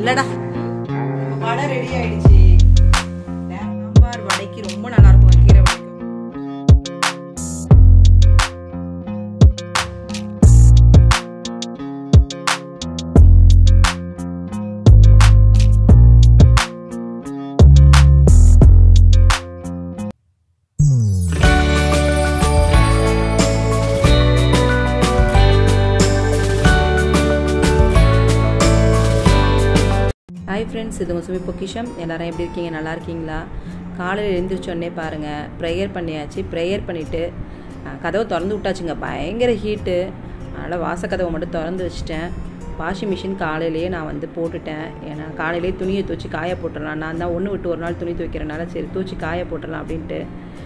இல்லடா நம்ம வடை ரெடி ஆயிடுச்சு சாம்பார் வடைக்கு ரொம்ப நல்லா இருக்கும் கீரை வடைக்கு ஹாய் ஃப்ரெண்ட்ஸ் இது உங்கள் சுமி பொக்கிஷம் எல்லாரும் எப்படி இருக்கீங்க நல்லா இருக்கீங்களா காலையில் எழுந்திரிச்சோடனே பாருங்கள் ப்ரேயர் பண்ணியாச்சு ப்ரேயர் பண்ணிவிட்டு கதவை திறந்து விட்டாச்சுங்க பயங்கர ஹீட்டு அதனால் வாசக்கதவை மட்டும் திறந்து வச்சுட்டேன் வாஷிங் மிஷின் காலையிலேயே நான் வந்து போட்டுட்டேன் ஏன்னா காலையிலேயே துணியை துவச்சி காய போட்டுடலாம் நான் தான் ஒன்று விட்டு ஒரு நாள் துணி துவைக்கிறனால சரி தூச்சி காய போட்டுடலாம் அப்படின்ட்டு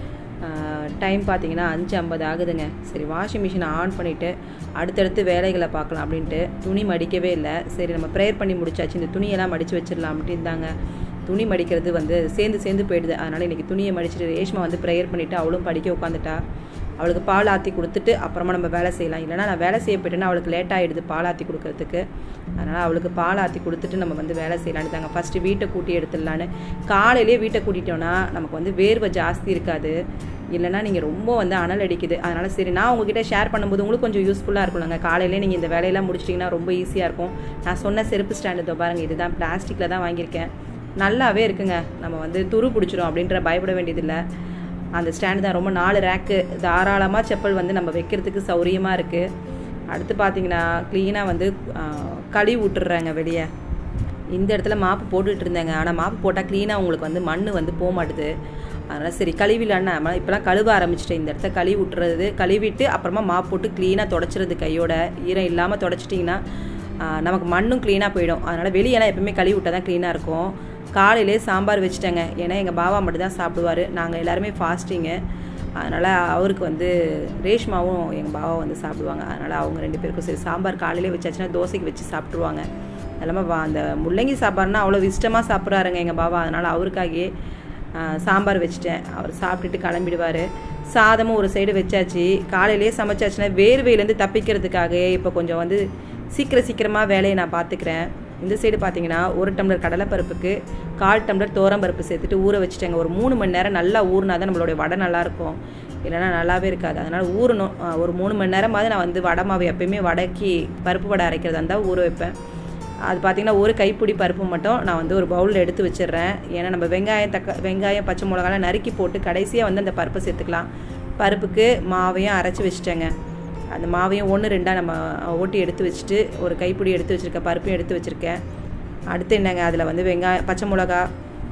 டைம் பார்த்தீங்கன்னா அஞ்சு ஐம்பது ஆகுதுங்க சரி வாஷிங் மிஷினை ஆன் பண்ணிவிட்டு அடுத்தடுத்து வேலைகளை பார்க்கலாம் அப்படின்ட்டு துணி மடிக்கவே இல்லை சரி நம்ம ப்ரேயர் பண்ணி முடிச்சாச்சு இந்த துணியெல்லாம் மடித்து வச்சிடலாம் அப்படின்னு தாங்க துணி மடிக்கிறது வந்து சேர்ந்து சேர்ந்து போயிடுது அதனால் இன்றைக்கி துணியை மடிச்சுட்டு ரேஷ்மா வந்து ப்ரேயர் பண்ணிவிட்டு அவளும் படிக்க உட்காந்துட்டா அவளுக்கு பால் ஆற்றி கொடுத்துட்டு அப்புறமா நம்ம வேலை செய்யலாம் இல்லைனா நான் வேலை செய்ய போயிட்டேன்னா அவளுக்கு லேட் ஆகிடுது பால் ஆற்றி கொடுக்கறதுக்கு அதனால் அவளுக்கு பால் ஆற்றி கொடுத்துட்டு நம்ம வந்து வேலை செய்யலான்னு தாங்க ஃபஸ்ட்டு வீட்டை கூட்டி எடுத்துடலான்னு காலையிலேயே வீட்டை கூட்டிட்டோன்னா நமக்கு வந்து வேர்வை ஜாஸ்தி இருக்காது இல்லைனா நீங்கள் ரொம்ப வந்து அனல் அடிக்குது அதனால் சரி நான் உங்ககிட்ட ஷேர் பண்ணும்போது உங்களுக்கு கொஞ்சம் யூஸ்ஃபுல்லாக இருக்கும்லங்க காலையிலே நீங்கள் இந்த வேலையெல்லாம் முடிச்சிட்டிங்கன்னா ரொம்ப ஈஸியாக இருக்கும் நான் சொன்ன செருப்பு ஸ்டாண்டு இதோ பாருங்கள் இதுதான் பிளாஸ்டிக்கில் தான் வாங்கியிருக்கேன் நல்லாவே இருக்குங்க நம்ம வந்து துரு பிடிச்சிரும் அப்படின்ற பயப்பட வேண்டியதில்லை அந்த ஸ்டாண்டு தான் ரொம்ப நாலு ரேக்கு தாராளமாக செப்பல் வந்து நம்ம வைக்கிறதுக்கு சௌரியமாக இருக்குது அடுத்து பார்த்தீங்கன்னா க்ளீனாக வந்து கழுவி விட்டுறாங்க வெளியே இந்த இடத்துல மாப்பு போட்டுட்டு இருந்தேங்க ஆனால் மாப்பு போட்டால் க்ளீனாக உங்களுக்கு வந்து மண் வந்து போக மாட்டுது அதனால் சரி கழுவிலான்னு நம்ம இப்போலாம் கழுவ ஆரம்பிச்சிட்டேன் இந்த இடத்த கழுவி விட்டுறது கழுவிட்டு அப்புறமா மாப்பு போட்டு க்ளீனாக தொடச்சிறது கையோட ஈரம் இல்லாமல் தொடச்சிட்டிங்கன்னா நமக்கு மண்ணும் க்ளீனாக போயிடும் அதனால் வெளியெல்லாம் எப்பவுமே கழுவி விட்டால் தான் க்ளீனாக இருக்கும் காலையிலே சாம்பார் வச்சுட்டேங்க ஏன்னா எங்கள் பாபா மட்டும் தான் சாப்பிடுவார் நாங்கள் எல்லாருமே ஃபாஸ்டிங்கு அதனால் அவருக்கு வந்து ரேஷ்மாவும் எங்கள் பாபா வந்து சாப்பிடுவாங்க அதனால் அவங்க ரெண்டு பேருக்கும் சரி சாம்பார் காலையிலே வச்சாச்சுன்னா தோசைக்கு வச்சு சாப்பிட்ருவாங்க எல்லாமே அந்த முள்ளங்கி சாப்பாடுனா அவ்வளோ இஷ்டமாக சாப்பிட்றாருங்க எங்கள் பாபா அதனால் அவருக்காகவே சாம்பார் வச்சுட்டேன் அவர் சாப்பிட்டுட்டு கிளம்பிடுவார் சாதமும் ஒரு சைடு வச்சாச்சு காலையிலேயே சமைச்சாச்சுன்னா வேர்வையிலேருந்து தப்பிக்கிறதுக்காக இப்போ கொஞ்சம் வந்து சீக்கிரம் சீக்கிரமாக வேலையை நான் பார்த்துக்கிறேன் இந்த சைடு பார்த்தீங்கன்னா ஒரு டம்ளர் கடலைப்பருப்புக்கு கால் டம்ளர் தோரம்பருப்பு சேர்த்துட்டு ஊற வச்சுட்டேங்க ஒரு மூணு மணி நேரம் நல்லா ஊறினா தான் நம்மளுடைய வடை நல்லாயிருக்கும் இல்லைனா நல்லாவே இருக்காது அதனால் ஊறணும் ஒரு மூணு மணி நேரமாவது நான் வந்து வடை மாவு எப்பயுமே வடைக்கு பருப்பு வடை அரைக்கிறதா இருந்தால் ஊற வைப்பேன் அது பார்த்திங்கன்னா ஒரு கைப்பிடி பருப்பு மட்டும் நான் வந்து ஒரு பவுலில் எடுத்து வச்சிடுறேன் ஏன்னா நம்ம வெங்காயம் தக்க வெங்காயம் பச்சை மிளகாலாம் நறுக்கி போட்டு கடைசியாக வந்து அந்த பருப்பை சேர்த்துக்கலாம் பருப்புக்கு மாவையும் அரைச்சி வச்சுட்டேங்க அந்த மாவையும் ஒன்று ரெண்டாக நம்ம ஓட்டி எடுத்து வச்சுட்டு ஒரு கைப்பிடி எடுத்து வச்சுருக்கேன் பருப்பையும் எடுத்து வச்சுருக்கேன் அடுத்து என்னங்க அதில் வந்து வெங்காயம் பச்சை மிளகா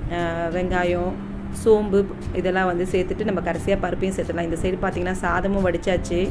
வெங்காயம் சோம்பு இதெல்லாம் வந்து சேர்த்துட்டு நம்ம கடைசியாக பருப்பையும் சேர்த்துடலாம் இந்த சைடு பார்த்திங்கன்னா சாதமும் வடித்தாச்சு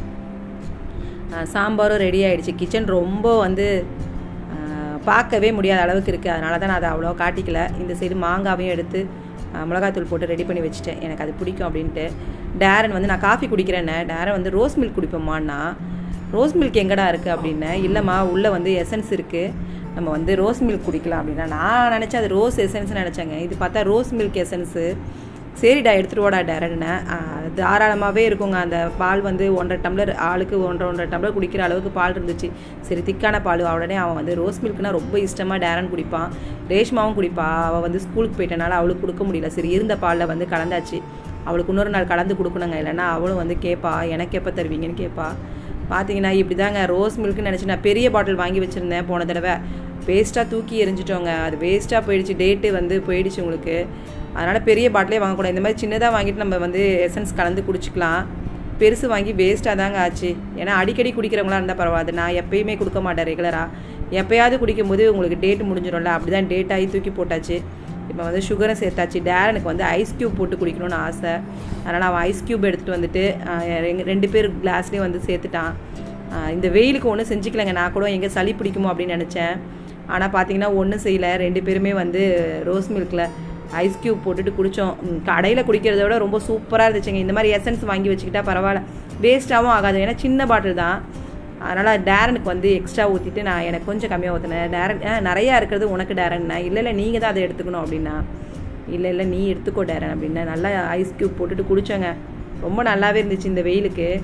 சாம்பாரும் ரெடி ஆகிடுச்சு கிச்சன் ரொம்ப வந்து பார்க்கவே முடியாத அளவுக்கு இருக்குது அதனால தான் நான் அதை அவ்வளோ காட்டிக்கல இந்த சைடு மாங்காவையும் எடுத்து மிளகாத்தூள் போட்டு ரெடி பண்ணி வச்சுட்டேன் எனக்கு அது பிடிக்கும் அப்படின்ட்டு டேரன் வந்து நான் காஃபி குடிக்கிறேன்னே டேரன் வந்து ரோஸ் மில்க் குடிப்போம்மான்னா ரோஸ் மில்க் எங்கடா இருக்குது அப்படின்னேன் இல்லைம்மா உள்ளே வந்து எசன்ஸ் இருக்குது நம்ம வந்து ரோஸ் மில்க் குடிக்கலாம் அப்படின்னா நான் நினச்சேன் அது ரோஸ் எசன்ஸ் நினச்சேங்க இது பார்த்தா ரோஸ் மில்க் எசன்ஸு சரிடா எடுத்துகிட்டு வாடா டேரன்னு தாராளமாகவே இருக்குங்க அந்த பால் வந்து ஒன்றரை டம்ளர் ஆளுக்கு ஒன்றரை ஒன்றரை டம்ளர் குடிக்கிற அளவுக்கு பால் இருந்துச்சு சரி திக்கான பால் உடனே அவன் வந்து ரோஸ் மில்க்னா ரொம்ப இஷ்டமாக டேரன் குடிப்பான் ரேஷ்மாவும் குடிப்பா அவள் வந்து ஸ்கூலுக்கு போயிட்டனால அவளுக்கு கொடுக்க முடியல சரி இருந்த பாலில் வந்து கலந்தாச்சு அவளுக்கு இன்னொரு நாள் கலந்து கொடுக்கணுங்க இல்லைன்னா அவளும் வந்து கேட்பா எனக்கு எப்போ தருவீங்கன்னு கேட்பா பார்த்தீங்கன்னா இப்படி தாங்க ரோஸ் மில்க்னு நினச்சி நான் பெரிய பாட்டில் வாங்கி வச்சுருந்தேன் போன தடவை வேஸ்ட்டாக தூக்கி எரிஞ்சிட்டோங்க அது வேஸ்ட்டாக போயிடுச்சு டேட்டு வந்து போயிடுச்சு உங்களுக்கு அதனால் பெரிய பாட்டிலே வாங்கக்கூடாது இந்த மாதிரி சின்னதாக வாங்கிட்டு நம்ம வந்து எசன்ஸ் கலந்து குடிச்சிக்கலாம் பெருசு வாங்கி வேஸ்ட்டாக தாங்க ஆச்சு ஏன்னா அடிக்கடி குடிக்கிறவங்களா இருந்தால் பரவாயில்ல நான் எப்பயுமே கொடுக்க மாட்டேன் ரெகுலராக எப்போயாவது குடிக்கும்போது உங்களுக்கு டேட் முடிஞ்சிடும்ல அப்படி தான் டேட் ஆகி தூக்கி போட்டாச்சு இப்போ வந்து சுகரும் சேர்த்தாச்சு டேரனுக்கு வந்து ஐஸ் க்யூப் போட்டு குடிக்கணும்னு ஆசை அதனால் அவன் ஐஸ் க்யூப் எடுத்துகிட்டு வந்துட்டு ரெண்டு பேர் கிளாஸ்லேயும் வந்து சேர்த்துட்டான் இந்த வெயிலுக்கு ஒன்றும் செஞ்சுக்கலங்க நான் கூட எங்கே சளி பிடிக்குமோ அப்படின்னு நினச்சேன் ஆனால் பார்த்தீங்கன்னா ஒன்றும் செய்யலை ரெண்டு பேருமே வந்து ரோஸ் மில்கில் ஐஸ் க்யூப் போட்டுட்டு குடித்தோம் கடையில் குடிக்கிறத விட ரொம்ப சூப்பராக இருந்துச்சுங்க இந்த மாதிரி எசன்ஸ் வாங்கி வச்சுக்கிட்டா பரவாயில்ல வேஸ்ட்டாகவும் ஆகாது ஏன்னா சின்ன பாட்டில் தான் அதனால் டேரனுக்கு வந்து எக்ஸ்ட்ரா ஊற்றிட்டு நான் எனக்கு கொஞ்சம் கம்மியாக ஊற்றினேன் டேரன் நிறையா இருக்கிறது உனக்கு டேரன்னா இல்லை இல்லை நீங்கள் தான் அதை எடுத்துக்கணும் அப்படின்னா இல்லை இல்லை நீ எடுத்துக்கோ டேரன் அப்படின்னா நல்லா ஐஸ் க்யூப் போட்டுட்டு குடித்தோங்க ரொம்ப நல்லாவே இருந்துச்சு இந்த வெயிலுக்கு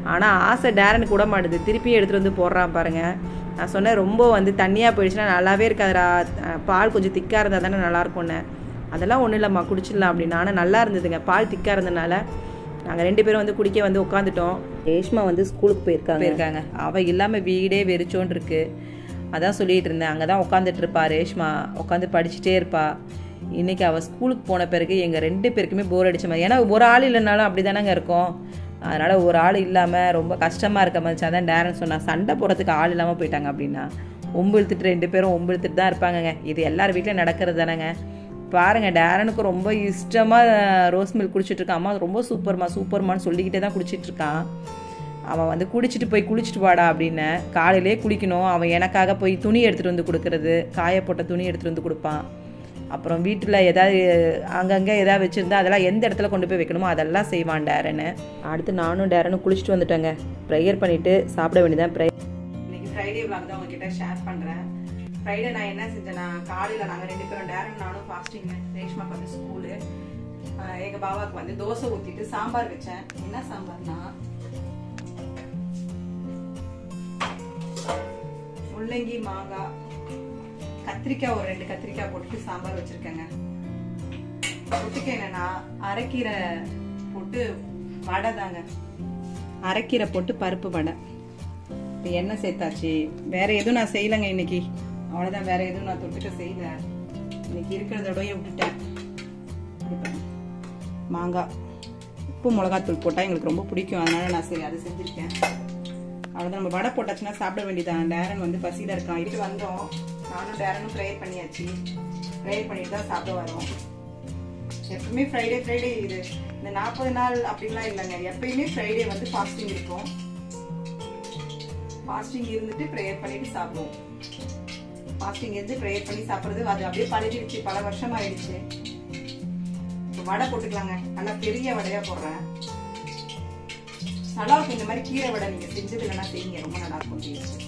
ஆனால் ஆசை டேரனுக்கு விட மாட்டுது திருப்பி எடுத்துகிட்டு வந்து போடுறான் பாருங்க நான் சொன்னேன் ரொம்ப வந்து தண்ணியாக போயிடுச்சுன்னா நல்லாவே இருக்காதுடா அஹ் பால் கொஞ்சம் திக்காக இருந்தால் தானே நல்லாயிருக்கும்னு அதெல்லாம் ஒன்றும் இல்லைம்மா குடிச்சிடலாம் அப்படின்னு ஆனால் நல்லா இருந்ததுங்க பால் திக்காக இருந்ததுனால நாங்கள் ரெண்டு பேரும் வந்து குடிக்க வந்து உட்காந்துட்டோம் ரேஷ்மா வந்து ஸ்கூலுக்கு போயிருக்காங்க போயிருக்காங்க அவள் இல்லாமல் வீடே வெறிச்சோன்னு இருக்கு அதான் சொல்லிட்டு இருந்தேன் அங்கே தான் உட்காந்துட்டு இருப்பா ரேஷ்மா உட்காந்து படிச்சுட்டே இருப்பா இன்னைக்கு அவள் ஸ்கூலுக்கு போன பிறகு எங்கள் ரெண்டு பேருக்குமே போர் அடிச்ச மாதிரி ஏன்னா ஒரு ஆள் இல்லைனாலும் அப்படி தானேங்க இருக்கும் அதனால் ஒரு ஆள் இல்லாமல் ரொம்ப கஷ்டமாக இருக்க மாதிரி அதான் டேரன் சொன்னா சண்டை போடுறதுக்கு ஆள் இல்லாமல் போயிட்டாங்க அப்படின்னா ஒம்பு இழுத்துட்டு ரெண்டு பேரும் ஒம்பு இழுத்துட்டு தான் இருப்பாங்கங்க இது எல்லார் வீட்லையும் நடக்கிறது தானேங்க பாருங்க டேரனுக்கு ரொம்ப இஷ்டமாக ரோஸ் மில்க் குடிச்சிட்டு இருக்கான் அம்மா ரொம்ப சூப்பர்மா சூப்பர்மான்னு சொல்லிக்கிட்டே தான் குடிச்சிட்டு இருக்கான் அவன் வந்து குடிச்சிட்டு போய் குளிச்சுட்டு வாடா அப்படின்னு காலையிலே குளிக்கணும் அவன் எனக்காக போய் துணி எடுத்துகிட்டு வந்து கொடுக்கறது காய போட்ட துணி எடுத்துகிட்டு வந்து கொடுப்பான் அப்புறம் வீட்டில் ஏதாவது அங்கங்கே ஏதாவது வச்சுருந்தா அதெல்லாம் எந்த இடத்துல கொண்டு போய் வைக்கணுமோ அதெல்லாம் செய்வான் டேரனு அடுத்து நானும் டேரனும் குளிச்சுட்டு வந்துட்டேங்க ப்ரேயர் பண்ணிவிட்டு சாப்பிட வேண்டியதான் ப்ரே இன்னைக்கு ஃப்ரைடே விளாக் தான் உங்ககிட்ட ஷேர் பண்ணுறேன் ஃப்ரைடே நான் என்ன செஞ்சேன்னா காலையில் நாங்கள் ரெண்டு பேரும் டேரன் நானும் ஃபாஸ்டிங் ரேஷ்மாக்கு வந்து ஸ்கூலு எங்கள் பாபாவுக்கு வந்து தோசை ஊற்றிட்டு சாம்பார் வச்சேன் என்ன சாம்பார்னா முள்ளங்கி மாங்காய் கத்திரிக்காய் ஒரு ரெண்டு கத்திரிக்காய் போட்டுட்டு சாம்பார் வச்சிருக்கேங்க தொட்டுக்க என்னன்னா அரைக்கீரை போட்டு வடை தாங்க அரைக்கீரை போட்டு பருப்பு வடை இப்போ எண்ணெய் சேர்த்தாச்சு வேற எதுவும் நான் செய்யலைங்க இன்னைக்கு அவ்வளோதான் வேற எதுவும் நான் தொட்டுக்க செய்யல இன்னைக்கு இருக்கிறதோடய விட்டுட்டேன் இது பாருங்க. மாங்காய் உப்பு மிளகாத்தூள் போட்டால் எங்களுக்கு ரொம்ப பிடிக்கும் அதனால நான் சரி அதை செஞ்சுருக்கேன் அவ்வளோதான் நம்ம வடை போட்டாச்சுன்னா சாப்பிட வேண்டியதான் டேரன் வந்து பசியில் இருக்கான் இட்டு வந்தோம் நானும் டேரனும் ப்ரேயர் பண்ணியாச்சு ப்ரேயர் பண்ணிட்டு தான் சாப்பிட வரோம் எப்பவுமே ஃப்ரைடே ஃப்ரைடே இது இந்த நாற்பது நாள் அப்படிலாம் இல்லைங்க எப்பயுமே ஃப்ரைடே வந்து ஃபாஸ்டிங் இருக்கும் ஃபாஸ்டிங் இருந்துட்டு ப்ரேயர் பண்ணிட்டு சாப்பிடுவோம் ஃபாஸ்டிங் இருந்து ப்ரேயர் பண்ணி சாப்பிடுறது அது அப்படியே பழகிடுச்சு பல வருஷம் ஆயிடுச்சு இப்போ வடை போட்டுக்கலாங்க நல்லா பெரிய வடையா போடுறேன் நல்லா இருக்கும் இந்த மாதிரி கீரை வடை நீங்க செஞ்சது இல்லைன்னா செய்யுங்க ரொம்ப நல்லா இருக்கும் டேஸ்ட்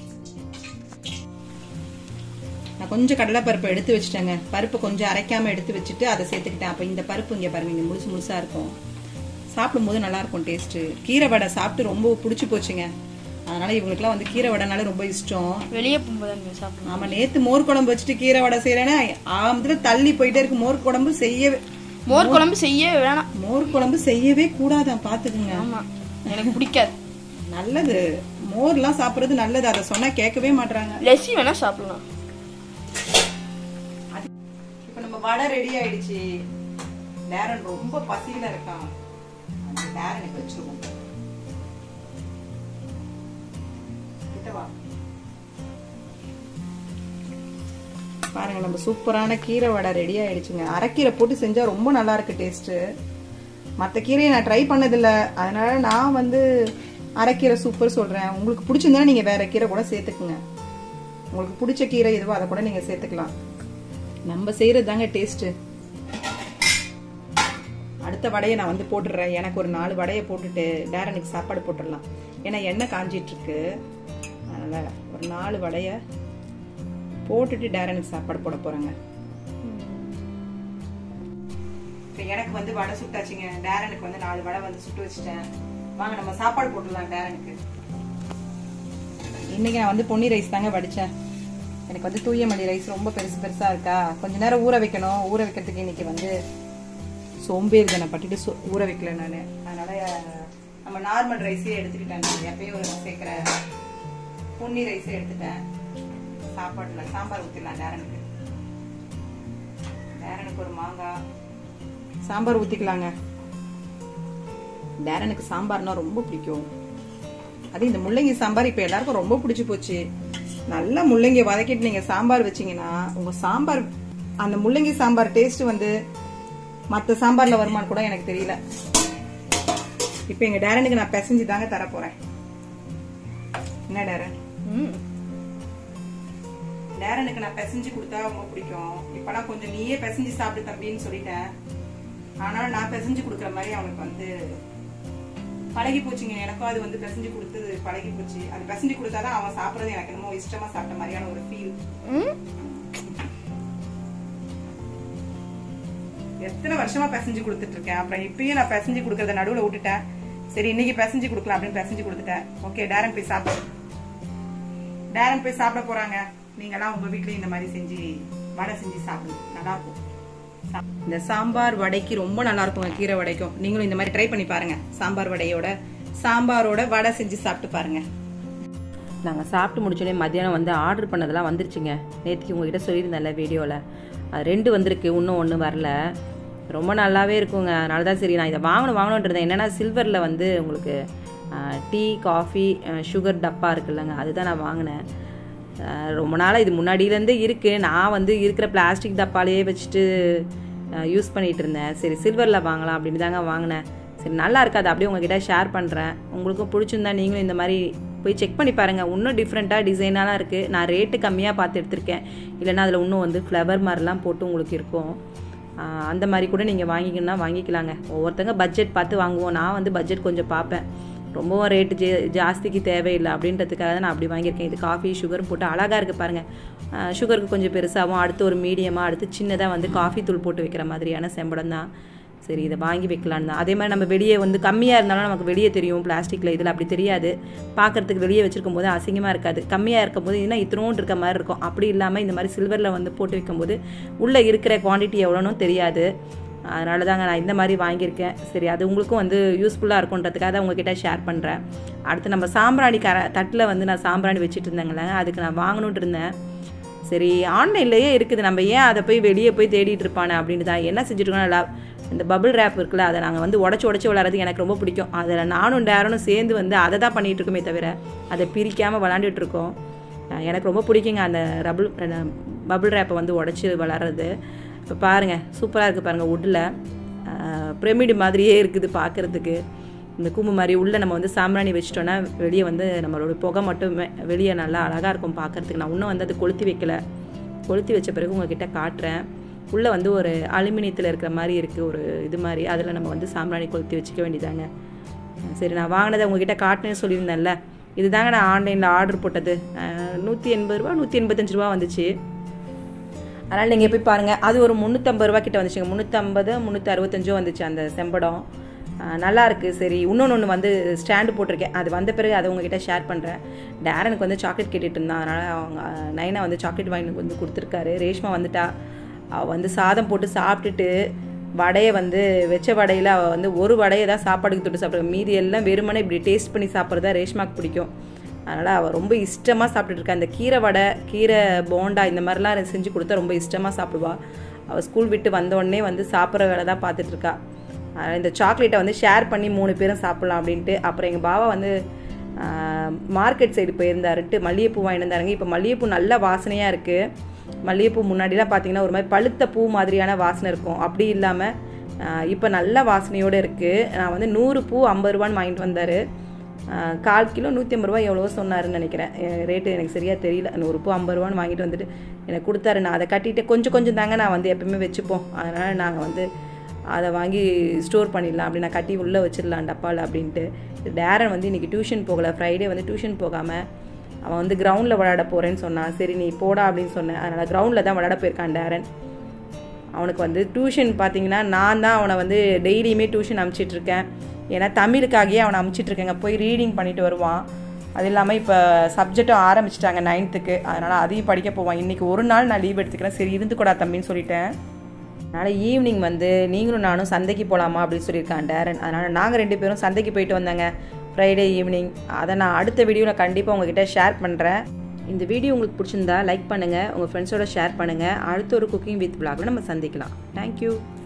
நான் கொஞ்சம் கடலைப்பருப்பு எடுத்து வச்சுட்டேங்க பருப்பு கொஞ்சம் அரைக்காம எடுத்து வச்சுட்டு அதை சேர்த்துக்கிட்டேன் அப்போ இந்த பருப்பு இங்கே பாருங்க இங்கே முழுசு முழுசா இருக்கும் சாப்பிடும்போது நல்லா இருக்கும் டேஸ்ட்டு கீரை வடை சாப்பிட்டு ரொம்ப பிடிச்சி போச்சுங்க அதனால இவங்களுக்குலாம் வந்து கீரை வடைனால ரொம்ப இஷ்டம் வெளியே போகும்போது அங்கே சாப்பிடணும் ஆமா நேத்து மோர் குழம்பு வச்சுட்டு கீரை வடை செய்யறேன்னா ஆமத்துல தள்ளி போயிட்டே இருக்கு மோர் குழம்பு செய்யவே மோர் குழம்பு செய்ய வேணாம் மோர் குழம்பு செய்யவே கூடாதான் பாத்துக்குங்க ஆமா எனக்கு பிடிக்காது நல்லது மோர்லாம் சாப்பிடுறது நல்லது அதை சொன்னா கேட்கவே மாட்றாங்க லெசி வேணா சாப்பிடலாம் இப்ப நம்ம வடை ரெடி ஆயிடுச்சு டேரன் ரொம்ப பசியில இருக்கான் அந்த டேரனுக்கு வச்சிருவோம் கிட்ட வா. பாருங்க நம்ம சூப்பரான கீரை வடை ரெடி ஆயிடுச்சுங்க அரைக்கீரை போட்டு செஞ்சா ரொம்ப நல்லா இருக்கு டேஸ்ட் மற்ற கீரையை நான் ட்ரை பண்ணதில்ல அதனால நான் வந்து அரைக்கீரை சூப்பர் சொல்றேன் உங்களுக்கு பிடிச்சிருந்தா நீங்க வேற கீரை கூட சேர்த்துக்குங்க உங்களுக்கு பிடிச்ச கீரை எதுவோ அதை கூட நீங்க சேர்த்துக்கலாம் நம்ம செய்யறது தாங்க டேஸ்ட் அடுத்த வடையை நான் வந்து போட்டுடுறேன் எனக்கு ஒரு நாலு வடையை போட்டுட்டு டேரனுக்கு சாப்பாடு போட்டுடலாம் ஏன்னா எண்ணெய் காஞ்சிட்டு இருக்கு அதனால ஒரு நாலு வடையை போட்டுட்டு டேரனுக்கு சாப்பாடு போட போறேங்க இப்போ எனக்கு வந்து வடை சுட்டாச்சுங்க டேரனுக்கு வந்து நாலு வடை வந்து சுட்டு வச்சுட்டேன் வாங்க நம்ம சாப்பாடு போட்டுடலாம் டேரனுக்கு இன்னைக்கு நான் வந்து பொன்னி ரைஸ் தாங்க வடிச்சேன் எனக்கு வந்து தூய மல்லி ரைஸ் ரொம்ப பெருசு பெருசா இருக்கா கொஞ்ச நேரம் ஊற வைக்கணும் ஊற வைக்கிறதுக்கு இன்னைக்கு வந்து சோம்பேறி தானே பட்டுட்டு சோ- ஊற வைக்கல நான் அதனால அஹ், நம்ம நார்மல் ரைஸே எடுத்துக்கிட்டேன் நான் எப்பயும் ஒரு சேர்க்குற பொன்னி ரைஸே எடுத்துட்டேன் சாப்பாடுல சாம்பார் ஊற்றிடலாம் டேரனுக்கு டேரனுக்கு ஒரு மாங்காய் சாம்பார் ஊற்றிக்கலாங்க டேரனுக்கு சாம்பார்னா ரொம்ப பிடிக்கும் அது இந்த முள்ளங்கி சாம்பார் இப்போ எல்லாருக்கும் ரொம்ப பிடிச்சி போச்சு நல்லா முள்ளங்கி வதக்கிட்டு நீங்க சாம்பார் வச்சீங்கன்னா உங்க சாம்பார் அந்த முள்ளங்கி சாம்பார் டேஸ்ட் வந்து மற்ற சாம்பார்ல வருமான்னு கூட எனக்கு தெரியல இப்போ எங்க டேரனுக்கு நான் பிசைஞ்சு தாங்க தர போறேன் என்ன டேரன் ம் டேரனுக்கு நான் பிசைஞ்சு கொடுத்தா ரொம்ப பிடிக்கும் இப்பெல்லாம் கொஞ்சம் நீயே பிசைஞ்சு சாப்பிடு தம்பின்னு சொல்லிட்டேன் ஆனாலும் நான் பிசைஞ்சு கொடுக்குற மாதிரி அவனுக்கு வந்து பழகி போச்சுங்க எனக்கும் அது வந்து பிசைஞ்சு கொடுத்தது பழகி போச்சு அது பிசைஞ்சு கொடுத்தாதான் அவன் சாப்பிடுறது எனக்கு என்னமோ இஷ்டமா சாப்பிட்ட மாதிரியான ஒரு ஃபீல் ம் எத்தனை வருஷமா பிசைஞ்சு கொடுத்துட்டு இருக்கேன் அப்புறம் இப்பயும் நான் பிசைஞ்சு கொடுக்கறத நடுவுல விட்டுட்டேன் சரி இன்னைக்கு பிசைஞ்சு கொடுக்கலாம் அப்படின்னு பிசைஞ்சு கொடுத்துட்டேன் ஓகே டேரன் போய் சாப்பிடு டேரன் போய் சாப்பிட போறாங்க நீங்களாம் உங்க வீட்லயும் இந்த மாதிரி செஞ்சு வடை செஞ்சு சாப்பிடுங்க நல்லா இருக்கும் இந்த சாம்பார் வடைக்கு ரொம்ப நல்லா இருக்குங்க கீரை வடைக்கும் நீங்களும் இந்த மாதிரி ட்ரை பண்ணி பாருங்க சாம்பார் வடையோட சாம்பாரோட வடை செஞ்சு சாப்பிட்டு பாருங்க நாங்கள் சாப்பிட்டு முடிச்சோடனே மத்தியானம் வந்து ஆர்டர் பண்ணதெல்லாம் வந்துருச்சுங்க நேற்றுக்கு உங்ககிட்ட சொல்லியிருந்தேன்ல வீடியோவில் அது ரெண்டு வந்திருக்கு இன்னும் ஒன்று வரல ரொம்ப நல்லாவே இருக்குங்க அதனால தான் சரி நான் இதை வாங்கணும் வாங்கணுன்றதேன் என்னென்னா சில்வரில் வந்து உங்களுக்கு டீ காஃபி சுகர் டப்பா இருக்குல்லங்க அதுதான் நான் வாங்கினேன் அஹ் ரொம்ப நாளாக இது முன்னாடியிலேருந்தே இருக்குது நான் வந்து இருக்கிற பிளாஸ்டிக் டப்பாலேயே வச்சுட்டு யூஸ் பண்ணிகிட்டு இருந்தேன் சரி சில்வரில் வாங்கலாம் அப்படின்னு தாங்க வாங்கினேன் சரி நல்லா இருக்காது அப்படியே உங்ககிட்ட ஷேர் பண்ணுறேன் உங்களுக்கும் பிடிச்சிருந்தா நீங்களும் இந்த மாதிரி போய் செக் பண்ணி பாருங்கள் இன்னும் டிஃப்ரெண்ட்டாக டிசைனாலாம் இருக்குது நான் ரேட்டு கம்மியாக பார்த்து எடுத்திருக்கேன் இல்லைன்னா அதில் இன்னும் வந்து ஃப்ளவர் மாதிரிலாம் போட்டு உங்களுக்கு இருக்கும் ஆஹ் அந்த மாதிரி கூட நீங்கள் வாங்கிக்கணும்னா வாங்கிக்கலாங்க ஒவ்வொருத்தங்க பட்ஜெட் பார்த்து வாங்குவோம் நான் வந்து பட்ஜெட் கொஞ்சம் பார்ப்பேன் ரொம்பவும் ரேட்டு ஜே ஜாஸ்திக்கு தேவையில்லை அப்படின்றதுக்காக தான் நான் அப்படி வாங்கியிருக்கேன் இது காஃபி சுகர் போட்டு அழகாக இருக்குது பாருங்கள் சுகருக்கு கொஞ்சம் பெருசாகவும் அடுத்து ஒரு மீடியமாக அடுத்து சின்னதாக வந்து காஃபி தூள் போட்டு வைக்கிற மாதிரியான செம்படம் தான் சரி இதை வாங்கி வைக்கலான்னு தான் அதே மாதிரி நம்ம வெளியே வந்து கம்மியாக இருந்தாலும் நமக்கு வெளியே தெரியும் பிளாஸ்டிக்கில் இதில் அப்படி தெரியாது பார்க்கறதுக்கு வெளியே வச்சிருக்கும் போது அசிங்கமாக இருக்காது கம்மியாக இருக்கும் போது இன்னும் இத்தனோண்டு இருக்க மாதிரி இருக்கும் அப்படி இல்லாமல் இந்த மாதிரி சில்வரில் வந்து போட்டு வைக்கும்போது உள்ளே இருக்கிற குவான்டிட்டி எவ்வளோன்னு தெரியாது அதனால தாங்க நான் இந்த மாதிரி வாங்கியிருக்கேன் சரி அது உங்களுக்கும் வந்து யூஸ்ஃபுல்லாக இருக்குன்றதுக்காக தான் உங்ககிட்ட ஷேர் பண்ணுறேன் அடுத்து நம்ம சாம்பிராணி கர தட்டில் வந்து நான் சாம்பிராணி வச்சுட்டு இருந்தேங்களே அதுக்கு நான் வாங்கணுன்ட்டு இருந்தேன் சரி ஆன்லைன்லேயே இருக்குது நம்ம ஏன் அதை போய் வெளியே போய் தேடிட்டு இருப்பானே அப்படின்னு தான் என்ன செஞ்சுருக்கோம் நல்லா இந்த பபிள் ரேப் இருக்குல்ல அதை நாங்கள் வந்து உடச்சி உடச்சி விளாட்றது எனக்கு ரொம்ப பிடிக்கும் அதில் நானும் டேரனும் சேர்ந்து வந்து அதை தான் பண்ணிகிட்டு இருக்கோமே தவிர அதை பிரிக்காமல் விளாண்டுட்டு இருக்கோம் அஹ் எனக்கு ரொம்ப பிடிக்குங்க அந்த ரபிள் பபிள் ரேப்பை வந்து உடச்சி விளாட்றது இப்போ பாருங்கள் சூப்பராக இருக்குது பாருங்கள் வுட்டில் பிரமிடு மாதிரியே இருக்குது பார்க்குறதுக்கு இந்த கூம்பு மாதிரி உள்ளே நம்ம வந்து சாம்பிராணி வச்சிட்டோன்னா வெளியே வந்து நம்மளோட புகை மட்டுமே வெளியே நல்லா அழகாக இருக்கும் பார்க்குறதுக்கு நான் இன்னும் வந்து அது கொளுத்தி வைக்கல கொளுத்தி வச்ச பிறகு உங்ககிட்ட காட்டுறேன் உள்ளே வந்து ஒரு அலுமினியத்தில் இருக்கிற மாதிரி இருக்குது ஒரு இது மாதிரி அதில் நம்ம வந்து சாம்பிராணி கொளுத்தி வச்சுக்க வேண்டியதாங்க சரி நான் வாங்கினதை உங்ககிட்ட காட்டுனேன்னு சொல்லியிருந்தேன்ல இதுதாங்க நான் ஆன்லைனில் ஆர்டர் போட்டது நூற்றி எண்பது ரூபா நூற்றி எண்பத்தஞ்சு ரூபா வந்துச்சு அதனால் நீங்கள் போய் பாருங்கள் அது ஒரு முந்நூற்றம்பது ரூபா கிட்ட வந்துச்சுங்க முந்நூற்றம்பது முந்நூற்றி அறுபத்தஞ்சோ வந்துச்சு அந்த செம்படம் ஆஹ் நல்லா இருக்குது சரி இன்னொன்று ஒன்று வந்து ஸ்டாண்டு போட்டிருக்கேன் அது வந்த பிறகு அதை உங்ககிட்ட ஷேர் பண்ணுறேன் டேரனுக்கு வந்து சாக்லேட் கேட்டுட்டு இருந்தான் அதனால் அவங்க நைனா வந்து சாக்லேட் வாங்கி வந்து கொடுத்துருக்காரு ரேஷ்மா வந்துட்டா அவள் வந்து சாதம் போட்டு சாப்பிட்டுட்டு வடையை வந்து வெச்ச வடையில் அவள் வந்து ஒரு வடையை தான் சாப்பாடுக்கு தொட்டு சாப்பிடுவா மீதி எல்லாம் வெறுமனே இப்படி டேஸ்ட் பண்ணி சாப்பிட்றதா ரேஷ்மாக்கு பிடிக்கும் அதனால் அவள் ரொம்ப இஷ்டமாக சாப்பிட்டுட்டு இருக்கா இந்த கீரை வடை கீரை போண்டா இந்த மாதிரிலாம் செஞ்சு கொடுத்தா ரொம்ப இஷ்டமாக சாப்பிடுவா அவள் ஸ்கூல் விட்டு வந்த உடனே வந்து சாப்பிட்ற வேலை தான் பார்த்துட்டு இருக்கா அதனால் இந்த சாக்லேட்டை வந்து ஷேர் பண்ணி மூணு பேரும் சாப்பிட்லாம் அப்படின்ட்டு அப்புறம் எங்கள் பாவா வந்து மார்க்கெட் சைடு போயிருந்தாருன்ட்டு மல்லிகைப்பூ வாங்கிட்டு வந்தாருங்க இப்போ மல்லிகைப்பூ நல்ல வாசனையாக இருக்குது மல்லிகைப்பூ முன்னாடிலாம் பார்த்தீங்கன்னா ஒரு மாதிரி பழுத்த பூ மாதிரியான வாசனை இருக்கும் அப்படி இல்லாமல் இப்போ நல்ல வாசனையோடு இருக்குது நான் வந்து நூறு பூ ஐம்பது ரூபான்னு வாங்கிட்டு வந்தார் கால் கிலோ நூற்றி ஐம்பது ரூபா எவ்வளவோ சொன்னாருன்னு நினைக்கிறேன் ரேட்டு எனக்கு சரியாக தெரியல நூறு பூ ஐம்பது ரூபான்னு வாங்கிட்டு வந்துட்டு எனக்கு கொடுத்தாரு நான் அதை கட்டிட்டு கொஞ்சம் கொஞ்சம் தாங்க நான் வந்து எப்பவுமே வச்சுப்போம் அதனால் நாங்கள் வந்து அதை வாங்கி ஸ்டோர் பண்ணிடலாம் அப்படி நான் கட்டி உள்ளே வச்சிடலாம் டப்பாவில் அப்படின்ட்டு டேரன் வந்து இன்றைக்கி டியூஷன் போகலை ஃப்ரைடே வந்து டியூஷன் போகாமல் அவன் வந்து கிரவுண்டில் விளையாட போகிறேன்னு சொன்னான் சரி நீ போடா அப்படின்னு சொன்னேன் அதனால் கிரவுண்டில் தான் விளையாட போயிருக்கான் டேரன் அவனுக்கு வந்து டியூஷன் பார்த்தீங்கன்னா நான் தான் அவனை வந்து டெய்லியுமே டியூஷன் அனுப்பிச்சிட்ருக்கேன் ஏன்னா தமிழுக்காகவே அவனை அனுப்பிச்சிட்ருக்கேங்க போய் ரீடிங் பண்ணிட்டு வருவான் அது இல்லாமல் இப்போ சப்ஜெக்டும் ஆரம்பிச்சிட்டாங்க நைன்த்துக்கு அதனால் அதையும் படிக்க போவான் இன்றைக்கி ஒரு நாள் நான் லீவ் எடுத்துக்கிறேன் சரி இருந்துக்கூடா தம்பின்னு சொல்லிட்டேன் அதனால் ஈவினிங் வந்து நீங்களும் நானும் சந்தைக்கு போகலாமா அப்படின்னு சொல்லியிருக்கான் டேரன் அதனால் நாங்கள் ரெண்டு பேரும் சந்தைக்கு போயிட்டு வந்தாங்க ஃப்ரைடே ஈவினிங் அதை நான் அடுத்த வீடியோவில் கண்டிப்பாக உங்ககிட்ட ஷேர் பண்ணுறேன் இந்த வீடியோ உங்களுக்கு பிடிச்சிருந்தா லைக் பண்ணுங்கள் உங்கள் ஃப்ரெண்ட்ஸோட ஷேர் பண்ணுங்கள் அடுத்த ஒரு குக்கிங் வித் vlogல நம்ம சந்திக்கலாம் தேங்க்யூ